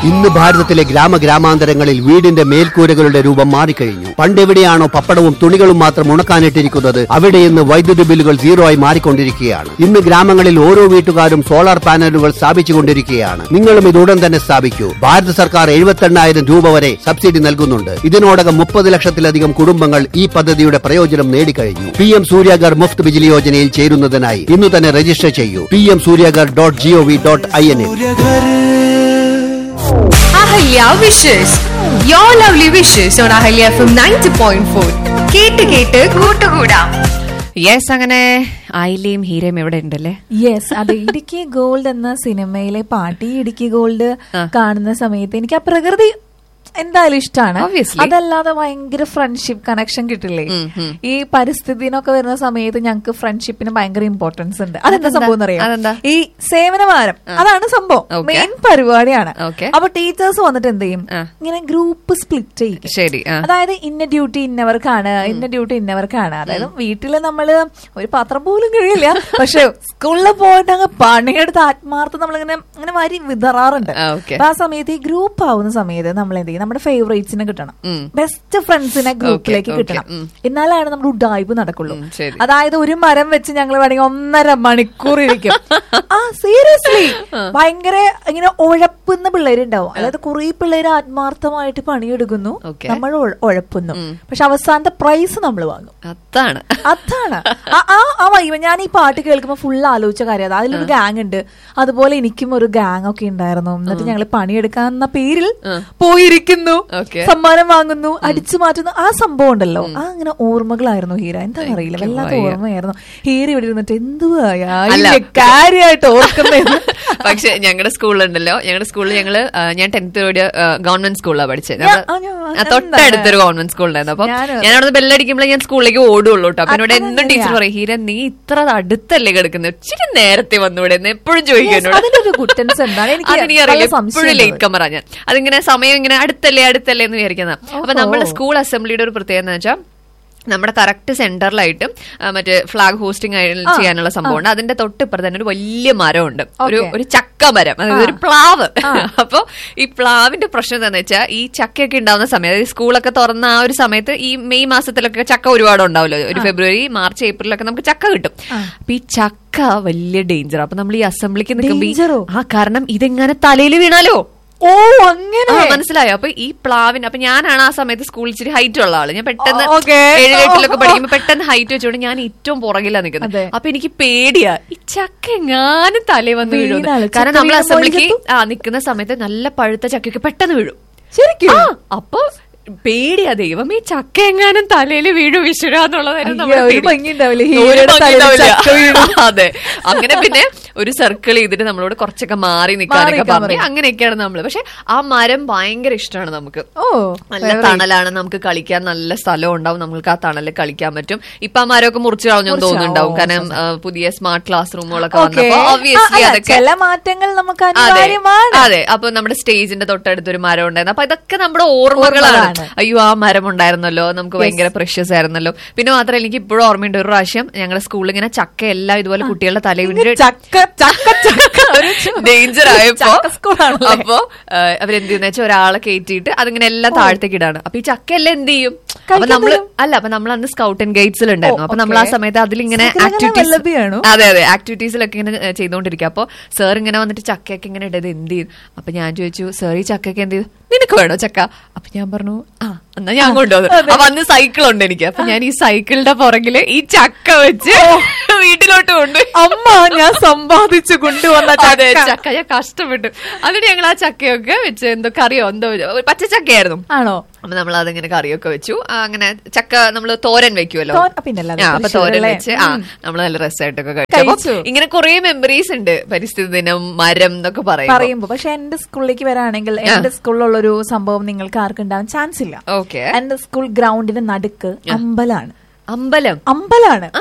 ഇന്ന് ഭാരതത്തിലെ ഗ്രാമഗ്രാമാന്തരങ്ങളിൽ വീടിന്റെ മേൽക്കൂരകളുടെ രൂപം മാറിക്കഴിഞ്ഞു പണ്ടെവിടെയാണോ പപ്പടവും തുണികളും മാത്രം ഉണക്കാനിട്ടിരിക്കുന്നത് അവിടെ ഇന്ന് വൈദ്യുതി ബില്ലുകൾ സീറോ ആയി മാറിക്കൊണ്ടിരിക്കുകയാണ് ഇന്ന് ഗ്രാമങ്ങളിൽ ഓരോ വീട്ടുകാരും സോളാർ പാനലുകൾ സ്ഥാപിച്ചുകൊണ്ടിരിക്കുകയാണ് നിങ്ങളും ഇത് ഉടൻ തന്നെ സ്ഥാപിക്കൂ ഭാരത സർക്കാർ എഴുപത്തെണ്ണായിരം രൂപ വരെ സബ്സിഡി നൽകുന്നുണ്ട് ഇതിനോടകം മുപ്പത് ലക്ഷത്തിലധികം കുടുംബങ്ങൾ ഈ പദ്ധതിയുടെ പ്രയോജനം നേടിക്കഴിഞ്ഞു പി എം സൂര്യാഗർ മുഫ്ത് ബിജിലി യോജനയിൽ ചേരുന്നതിനായി ഇന്ന് തന്നെ രജിസ്റ്റർ ചെയ്യൂ P M Suryaghar dot GOV dot I N Ahalya wishes your lovely wishes on Ahalya F M ninety point four കേട്ട് കേട്ട് കൂട്ടുകൂടാം യെസ് അങ്ങനെ ആയില്ലയും ഹീരയും എവിടെ ഉണ്ടല്ലേ യെസ് അതെ ഇടുക്കി ഗോൾഡ് എന്ന സിനിമയിലെ പാട്ട് ഈ ഇടുക്കി ഗോൾഡ് കാണുന്ന സമയത്ത് എനിക്ക് ആ പ്രകൃതി എന്തായാലും ഇഷ്ടമാണ് Obviously. അതല്ലാതെ ഭയങ്കര ഫ്രണ്ട്ഷിപ്പ് കണക്ഷൻ കിട്ടില്ലേ ഈ പരിസ്ഥിതിനൊക്കെ വരുന്ന സമയത്ത് ഞങ്ങൾക്ക് ഫ്രണ്ട്ഷിപ്പിന് ഭയങ്കര ഇമ്പോർട്ടൻസ് ഉണ്ട് അതെന്താ അതെന്താ? സംഭവം അറിയാം അതെന്താ? ഈ സേവനവാരം അതാണ് സംഭവം Okay. മെയിൻ പരിപാടിയാണ് Okay. അപ്പൊ ടീച്ചേഴ്സ് വന്നിട്ട് എന്ത് ചെയ്യും ആ. ഇങ്ങനെ ഗ്രൂപ്പ് സ്പ്ലിറ്റ് ചെയ്യും ശരി ആ. അതായത് ഇന്ന ഡ്യൂട്ടി ഇന്നവർക്കാണ് ഇന്ന ഡ്യൂട്ടി ഇന്നവർക്കാണ് അതായത് വീട്ടില് നമ്മള് ഒരു പാത്രം പോലും കഴിയില്ല പക്ഷെ സ്കൂളിൽ പോയിട്ട് അങ്ങ് പണിയെടുത്ത് ആത്മാർത്ഥം നമ്മളിങ്ങനെ ഇങ്ങനെ വാരി വിതറാറുണ്ട് ആ, okay. അപ്പൊ ആ സമയത്ത് ഈ ഗ്രൂപ്പ് ആവുന്ന സമയത്ത് നമ്മൾ എന്ത് ചെയ്യും നമ്മുടെ ഫേവറേറ്റ്സിനെ കിട്ടണം ഉം. ബെസ്റ്റ് ഫ്രണ്ട്സിനെ ഗ്രൂപ്പിലേക്ക് okay, കിട്ടണം ഉം. എന്നാലാണ് നമ്മൾ ഉഡായ്പ് നടക്കുള്ളൂ ഉം, ശരി. അതായത് ഒരു മരം വെച്ച് ഞങ്ങൾ വേണമെങ്കിൽ ഒന്നര മണിക്കൂർ ഇരിക്കും ആ സീരിയസ്ലി ഭയങ്കര ഇങ്ങനെ ഉഴപ്പുന്ന പിള്ളേരുണ്ടാവും അതായത് കുറെ പിള്ളേര് ആത്മാർത്ഥമായിട്ട് പണിയെടുക്കുന്നു Okay. നമ്മൾ ഉഴ- ഉഴപ്പുന്നു പക്ഷെ അവസാനത്തെ പ്രൈസ് നമ്മൾ വാങ്ങും അതാണ് അതാണ് ആ- ആ ആ വൈബ് ഞാൻ ഈ പാട്ട് കേൾക്കുമ്പോൾ ഫുൾ ആലോചിച്ച കാര്യം അതാ അതിലൊരു ഗാങ് ഉണ്ട് അതുപോലെ എനിക്കും ഒരു ഗാങ് ഒക്കെ ഉണ്ടായിരുന്നു എന്നിട്ട് ഞങ്ങൾ പണിയെടുക്കാന്ന പേരിൽ പോയിരിക്കുന്നു Okay. സമ്മാനം വാങ്ങുന്നു അടിച്ചു മാറ്റുന്നു ആ സംഭവം ഉണ്ടല്ലോ ആ അങ്ങനെ ഓർമ്മകളായിരുന്നു ഹീര എന്താ അറിയില്ല വല്ലാത്ത വയ്യ. ഓർമ്മയായിരുന്നു ഹീര ഇവിടെ ഇരുന്നിട്ട് എന്തുവാ അല്ല. കാര്യമായിട്ട് ഓർക്കുന്നത് പക്ഷെ ഞങ്ങളുടെ സ്കൂളുണ്ടല്ലോ ഞങ്ങളുടെ സ്കൂളിൽ ഞങ്ങള് ആ, ഞാൻ ടെൻത്ത് വരെ ഗവൺമെന്റ് സ്കൂളിലാണ് പഠിച്ചത് ഞാൻ- അപ്പൊ- ആ, ഞാൻ- ആ, തൊട്ടടുത്തൊരു ഗവൺമെന്റ് സ്കൂളിലായിരുന്നു അപ്പൊ ഞാനും- ഞാൻ അവിടെ ബെല്ലടിക്കുമ്പോഴേ ഞാൻ സ്കൂളിലേക്ക് ഓടുള്ളൂ കേട്ടോ അപ്പൊ എന്നോട് എന്നും അതങ്ങനെയാ. ടീച്ചർ പറയും ഹീര നീ ഇത്ര അടുത്തല്ലേ കിടക്കുന്നത് ഇച്ചിരി നേരത്തെ വന്നൂടെ എന്ന് എപ്പോഴും ചോദിക്കും Yes, എന്നോട് അതിന്റെ ഒരു ഗുട്ടൻസ് എന്താണ് എനിക്ക് അതെനിക്കറിയില്ല നല്ല എപ്പോഴും സംശയം ലേറ്റ് കമറാ ഞാൻ അതിങ്ങനെ സമയം ഇങ്ങനെ അടുത്തല്ലേ അടുത്തല്ലേ എന്ന് വിചാരിക്കുന്ന അപ്പൊ നമ്മുടെ സ്കൂൾ അസംബ്ലിയുടെ ഒരു പ്രത്യേകത എന്ന് വെച്ചാൽ നമ്മുടെ കറക്റ്റ് സെന്ററിലായിട്ട് മറ്റേ ഫ്ലാഗ് ഹോസ്റ്റിംഗ് ചെയ്യാനുള്ള സംഭവമുണ്ട് അതിന്റെ തൊട്ടിപ്പുറത്ത് തന്നെ ഒരു വലിയ മരമുണ്ട് ഒരു Okay. ഒരു ചക്ക മരം അതായത് ഒരു പ്ലാവ് അപ്പൊ ഈ പ്ലാവിന്റെ പ്രശ്നം എന്താണെന്ന് വെച്ചാൽ ഈ ചക്കയൊക്കെ ഉണ്ടാവുന്ന സമയം അതായത് സ്കൂളൊക്കെ തുറന്ന ആ ഒരു സമയത്ത് ഈ മെയ് മാസത്തിലൊക്കെ ചക്ക ഒരുപാട് ഉണ്ടാവുമല്ലോ ഒരു ഫെബ്രുവരി മാർച്ച് ഏപ്രിലൊക്കെ നമുക്ക് ചക്ക കിട്ടും അപ്പൊ ഈ ചക്ക വലിയ ഡേഞ്ചർ അപ്പൊ നമ്മൾ ഈ അസംബ്ലിക്ക് നിൽക്കുമ്പോ Danger ഓ? ആ കാരണം ഇതെങ്ങനെ തലയിൽ വീണാലോ ഓ അങ്ങനെ ആ, മനസ്സിലായോ അപ്പൊ ഈ പ്ലാവിന് അപ്പൊ ഞാനാണ് ആ സമയത്ത് സ്കൂളിൽ ഇച്ചിരി ഹൈറ്റ് ഉള്ള ആള് ഞാൻ പെട്ടെന്ന് ഓ, okay. ഏഴിലെട്ടിലൊക്കെ പഠിക്കുമ്പോ പെട്ടെന്ന് ഹൈറ്റ് വെച്ചോണ്ട് ഞാൻ ഏറ്റവും പുറകിലാണ് നിൽക്കുന്നത് അതെ. അപ്പൊ എനിക്ക് പേടിയാ ഈ ചക്ക എങ്ങാനും തലേ വന്ന് വീഴും വീണാലോ? കാരണം ചക്ക നമ്മൾ വീഴുമ്പോ അസംബ്ലിക്ക് ഒഴുകത്തും? ആ നിൽക്കുന്ന സമയത്ത് നല്ല പഴുത്ത ചക്കയൊക്കെ പെട്ടെന്ന് വീഴും ശരിക്കും ആ അപ്പൊ പേടിയാ ദൈവം ഈ ചക്ക എങ്ങാനും തലയിൽ വീഴും വിശ്വര എന്നുള്ളതായിരുന്നു അയ്യോ, നമ്മുടെ ഒരു പേടി. ഭംഗി ഉണ്ടാവില്ല ഒരു ഹീരയുടെ ഭംഗി തലയിൽ ഉണ്ടാവില്ല. ചക്ക വീണു. അതെ അങ്ങനെ പിന്നെ ഒരു സർക്കിൾ ചെയ്തിട്ട് നമ്മളോട് കുറച്ചൊക്കെ മാറി നിൽക്കാനൊക്കെ നിക്കാൻ പറഞ്ഞു പറയും. അങ്ങനെയൊക്കെയാണ് നമ്മള് പക്ഷെ ആ മരം ഭയങ്കര ഇഷ്ടമാണ് നമുക്ക് ഓ നല്ല തണലാണ് നമുക്ക് കളിക്കാൻ നല്ല സ്ഥലം ഉണ്ടാവും നമുക്ക് ആ തണലിൽ കളിക്കാൻ പറ്റും ഇപ്പൊ ആ മരമൊക്കെ മുറിച്ചു കളഞ്ഞു മുറിച്ച് തോന്നുന്നുണ്ടാവും ഓ, കാരണം ആ, പുതിയ സ്മാർട്ട് ക്ലാസ് റൂമുകളൊക്കെ ഓക്കെ വന്നപ്പോ ഓബിയസ്ലി അതൊക്കെ ചില മാറ്റങ്ങൾ നമുക്ക് അതെ അനിവാര്യമാണ് അതെ അപ്പൊ നമ്മുടെ സ്റ്റേജിന്റെ തൊട്ടടുത്തൊരു മരം ഉണ്ടായിരുന്നു അപ്പൊ ഇതൊക്കെ നമ്മുടെ ഓർമ്മകളാണ് ഓർമ്മകളാണ്. അയ്യോ ആ മരം ഉണ്ടായിരുന്നല്ലോ നമുക്ക് ഭയങ്കര പ്രഷ്യസ് ആയിരുന്നല്ലോ പിന്നെ മാത്രമല്ല എനിക്ക് ഇപ്പോഴും ഓർമ്മയുണ്ട് ഒരു പ്രാവശ്യം ഞങ്ങളുടെ സ്കൂളിൽ ഇങ്ങനെ ചക്ക എല്ലാം ഇതുപോലെ കുട്ടികളുടെ തലയിൽ വീണിട്ട് ചക്ക ചക്ക ചക്ക ഡേഞ്ചർ ആയപ്പോ ചക്ക സ്കൂളാണല്ലേ? അപ്പൊ ആ, അവരെന്ത് ചെയ്യുന്ന വെച്ചാൽ ഒരാളെ കയറ്റിയിട്ട് അതിങ്ങനെ എല്ലാം താഴത്തേക്ക് ഇടാണ് അപ്പൊ ഈ ചക്ക എല്ലാം എന്ത് ചെയ്യും അപ്പൊ കഴിക്കാൻ നമ്മള് തരും. അല്ല അപ്പൊ നമ്മൾ അന്ന് സ്കൗട്ട് ആൻഡ് ഗൈഡ്സിൽ ഉണ്ടായിരുന്നു ഓ, അപ്പൊ നമ്മൾ ആ okay. സമയത്ത് അതിലിങ്ങനെ സകലകല ആക്ടിവിറ്റീസ് വല്ലഭിയാണോ? അതെ അതെ ആക്ടിവിറ്റീസിലൊക്കെ ഇങ്ങനെ ഏഹ്, ചെയ്തുകൊണ്ടിരിക്കുക അപ്പൊ സാർ ഇങ്ങനെ വന്നിട്ട് ചക്കയൊക്കെ ഇങ്ങനെ ഇടത് എന്ത് ചെയ്യും അപ്പൊ ഞാൻ ചോദിച്ചു സാർ ഈ ചക്കയൊക്കെ എന്ത് ചെയ്തു നിനക്ക് വേണോ ചക്ക അപ്പൊ ഞാൻ പറഞ്ഞു ആ എന്നാ ഞാൻ കൊണ്ടുവന്നു അപ്പൊ അന്ന് സൈക്കിൾ ഉണ്ട് എനിക്ക് അപ്പൊ ഞാൻ ഈ സൈക്കിളിന്റെ പുറകില് ഈ ചക്ക വെച്ച് വീട്ടിലോട്ട് കൊണ്ടുപോയി അമ്മ ഞാൻ സമ്പാദിച്ചു കൊണ്ടുവന്ന അതെ ചക്ക ചക്ക ഞാൻ കഷ്ടപ്പെട്ടു എന്നിട്ട് ഞങ്ങൾ ആ ചക്കയൊക്കെ വെച്ച് എന്തോ കറിയോ എന്തോ വെച്ച് പച്ച ചക്കയായിരുന്നു ആണോ അപ്പൊ നമ്മൾ അതിങ്ങനെ കറിയൊക്കെ വെച്ചു ആ, അങ്ങനെ ചക്ക നമ്മൾ തോരൻ വെക്കുമല്ലോ തോ- പിന്നല്ലാതെ ആ, അപ്പൊ തൃശ്ശൂർ തോരൻ അല്ലേ? വെച്ച് ആ നമ്മൾ നല്ല രസമായിട്ടൊക്കെ കഴിച്ചു അപ്പൊ കഴിച്ചു. ഇങ്ങനെ കുറെ മെമ്മറീസ് ഉണ്ട് പരിസ്ഥിതി ദിനം മരം എന്നൊക്കെ പറയും പറയുമ്പോ പക്ഷെ എന്റെ സ്കൂളിലേക്ക് വരാണെങ്കിൽ എന്റെ സ്കൂളിലുള്ളൊരു സംഭവം നിങ്ങൾക്ക് ആർക്കും ഉണ്ടാവാൻ ചാൻസ് ഇല്ല ഓക്കെ എന്റെ സ്കൂൾ ഗ്രൗണ്ടിന്റെ നടുക്ക് അമ്പലാണ് അമ്പലം അമ്പലാണ്